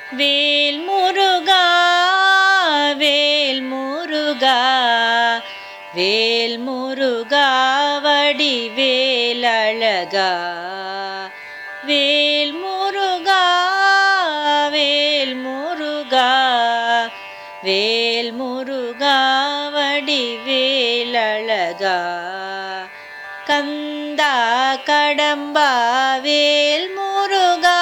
வேல் முருகா வேல் முருகா வேல் முருகா வடிவேல் அழகா வேல் முருகா வேல் முருகா வேல் முருகா வடிவேல் அழகா கந்தா கடம்பா வேல் முருகா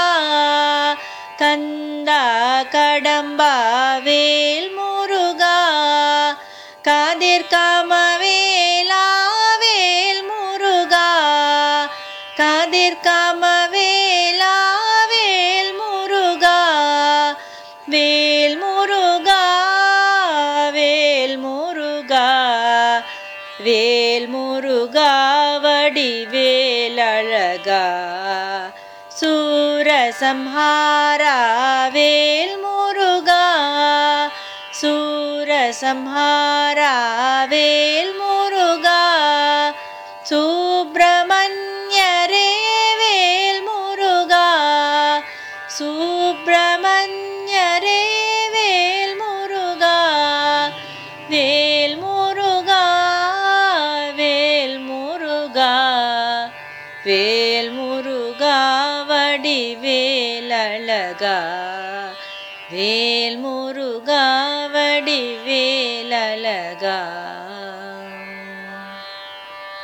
கந்தா கடம்பா வேல் முருகா காதிர் காமவேலா வேல் முருகா காதிர் காமவேலா வேல் முருகா வேல் முருகா வேல் முருகா வேல் முருகா வடிவேல் அழகா சூரசம்ஹாரா வேல் முருகா சூரசம்ஹாரா வேல் முருகா சுப்பிரமணியரே வேல் முருகா சுப்பிரமணியரே வேல் முருகா வேல் முருகா வேல் முருகா வேல் முருகா வடிவேல் அழகா வேல் முருகா வடிவேல் அழகா